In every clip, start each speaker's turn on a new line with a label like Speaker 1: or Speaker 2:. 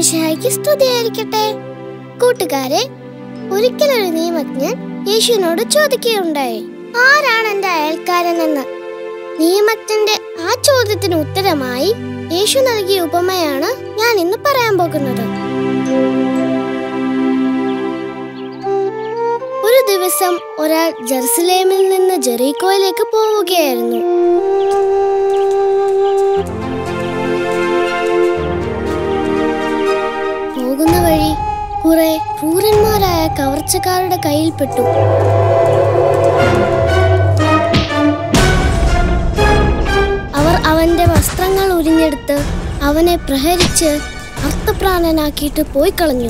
Speaker 1: മിശിഹായ്ക്ക് സ്തുതിയായിരിക്കട്ടെ കൂട്ടുകാരെ ഒരിക്കലൊരു നിയമജ്ഞൻ യേശുവിനോട് ചോദിക്കുകയുണ്ടായി ആരാണ് എന്റെ അയൽക്കാരനെന്ന് നിയമജ്ഞന്റെ ആ ചോദ്യത്തിന് ഉത്തരമായി യേശു നൽകിയ ഉപമയാണ് ഞാൻ ഇന്ന് പറയാൻ പോകുന്നത് ഒരു ദിവസം ഒരാൾ ജെറുസലേമിൽ നിന്ന് ജെറീക്കോയിലേക്ക് പോവുകയായിരുന്നു പോകുന്ന വഴി കുറെ ക്രൂരന്മാരായ കവർച്ചക്കാരുടെ കയ്യിൽപ്പെട്ടു അവർ അവന്റെ വസ്ത്രങ്ങൾ ഉരിഞ്ഞെടുത്ത് അവനെ പ്രഹരിച്ച് അർത്ഥപ്രാണനാക്കിയിട്ട് പോയി കളഞ്ഞു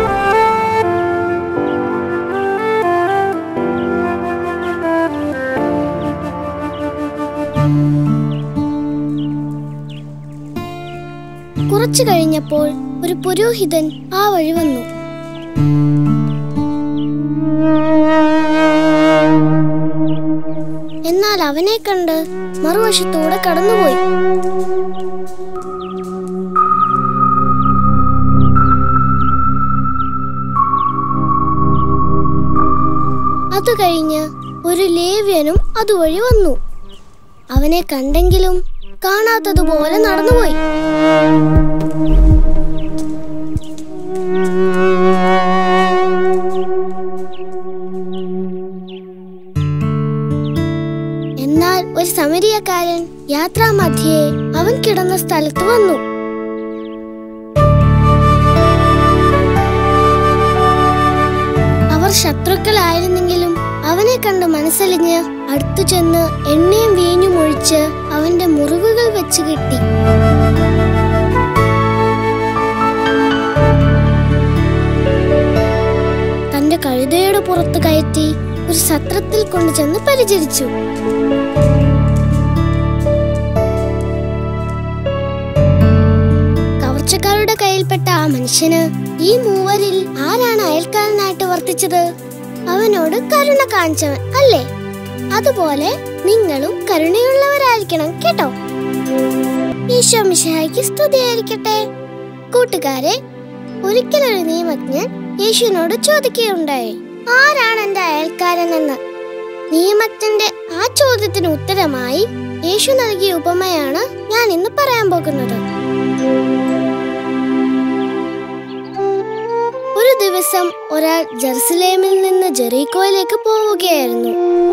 Speaker 1: കുറച്ചു കഴിഞ്ഞപ്പോൾ ഒരു പുരോഹിതൻ ആ വഴി വന്നു എന്നാൽ അവനെ കണ്ട് മറുവശത്തൂടെ കടന്നുപോയി അത് കഴിഞ്ഞ് ഒരു ലേവ്യനും അതുവഴി വന്നു അവനെ കണ്ടെങ്കിലും കാണാത്തതുപോലെ നടന്നുപോയി എന്നാൽ ഒരു സമരിയക്കാരൻ യാത്രാമധ്യേ അവൻ കിടന്ന സ്ഥലത്ത് വന്നു അവർ ശത്രുക്കളായിരുന്നെങ്കിലും അവനെ കണ്ട് മനസ്സലിഞ്ഞ് അടുത്തു ചെന്ന് എണ്ണയും വീഞ്ഞും ഒഴിച്ച് അവന്റെ മുറിവുകൾ വെച്ച് കെട്ടി തന്റെ കഴുതയുടെ പുറത്ത് കയറ്റി ഒരു സത്രത്തിൽ കൊണ്ടുചെന്ന് പരിചരിച്ചു കവർച്ചക്കാരുടെ കയ്യിൽപ്പെട്ട ആ മനുഷ്യന് ഈ മൂവരിൽ ആരാണ് അയൽക്കാരനായിട്ട് വർത്തിച്ചത് അവനോട് കരുണ കാണിച്ചവൻ അല്ലേ അതുപോലെ നിങ്ങളും കരുണയുള്ളവരായിരിക്കണം കേട്ടോ ഈശോ മിശിഹായ്ക്ക് സ്തുതിയായിരിക്കട്ടെ കൂട്ടുകാരെ ഒരിക്കലൊരു നിയമജ്ഞൻ യേശുവിനോട് ചോദിക്കുകയുണ്ടായി ആരാണ് എന്റെ അയൽക്കാരനെന്ന് നിയമജ്ഞന്റെ ആ ചോദ്യത്തിന് ഉത്തരമായി യേശു നൽകിയ ഉപമയാണ് ഞാൻ ഇന്ന് പറയാൻ പോകുന്നത് ഒരു ദിവസം ഒരാൾ ജെറുസലേമിൽ നിന്ന് ജെറീക്കോയിലേക്ക് പോവുകയായിരുന്നു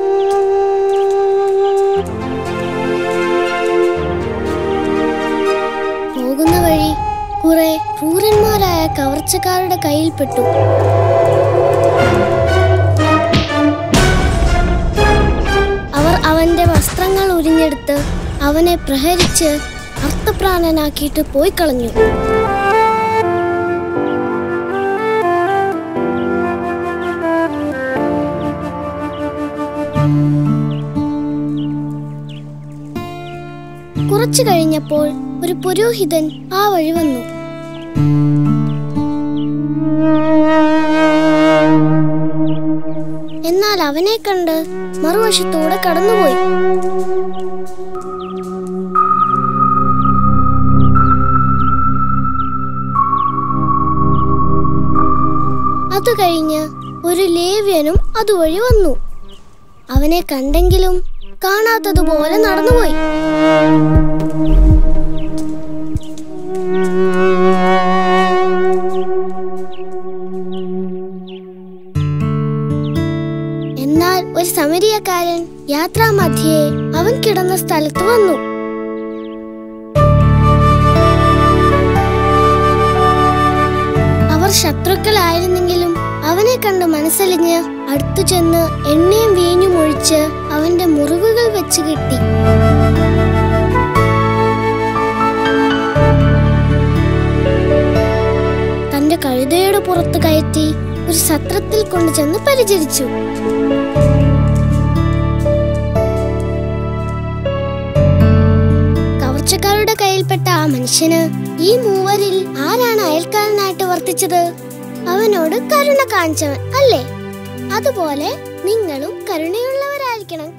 Speaker 1: പോകുന്ന വഴി കുറെ ക്രൂരന്മാരായ കവർച്ചക്കാരുടെ കയ്യിൽപ്പെട്ടു അവർ അവന്റെ വസ്ത്രങ്ങൾ ഉരിഞ്ഞെടുത്ത് അവനെ പ്രഹരിച്ച് അർത്ഥപ്രാണനാക്കിയിട്ട് പോയി കളഞ്ഞു കുറച്ചു കഴിഞ്ഞപ്പോൾ ഒരു പുരോഹിതൻ ആ വഴി വന്നു എന്നാൽ അവനെ കണ്ട് മറുവശത്തൂടെ കടന്നുപോയി അത് കഴിഞ്ഞ് ഒരു ലേവ്യനും അതുവഴി വന്നു അവനെ കണ്ടെങ്കിലും കാണാത്തതുപോലെ നടന്നുപോയി എന്നാൽ ഒരു സമരിയക്കാരൻ യാത്രാമധ്യേ അവൻ കിടന്ന സ്ഥലത്ത് വന്നു അവർ ശത്രുക്കളായിരുന്നെങ്കിലും അവനെ കണ്ട് മനസ്സലിഞ്ഞ് അടുത്തു ചെന്ന് എണ്ണയും വീഞ്ഞും ഒഴിച്ച് അവന്റെ മുറിവുകൾ വെച്ച് കെട്ടി തന്റെ കഴുതയുടെ പുറത്ത് കയറ്റി ഒരു സത്രത്തിൽ കൊണ്ടുചെന്ന് പരിചരിച്ചു കവർച്ചക്കാരുടെ കയ്യിൽപ്പെട്ട ആ മനുഷ്യന് ഈ മൂവരിൽ ആരാണ് അയൽക്കാരനായിട്ട് വർത്തിച്ചത് അവനോട് കരുണ കാണിച്ചവൻ അല്ലേ അതുപോലെ നിങ്ങളും കരുണയുള്ളവരായിരിക്കണം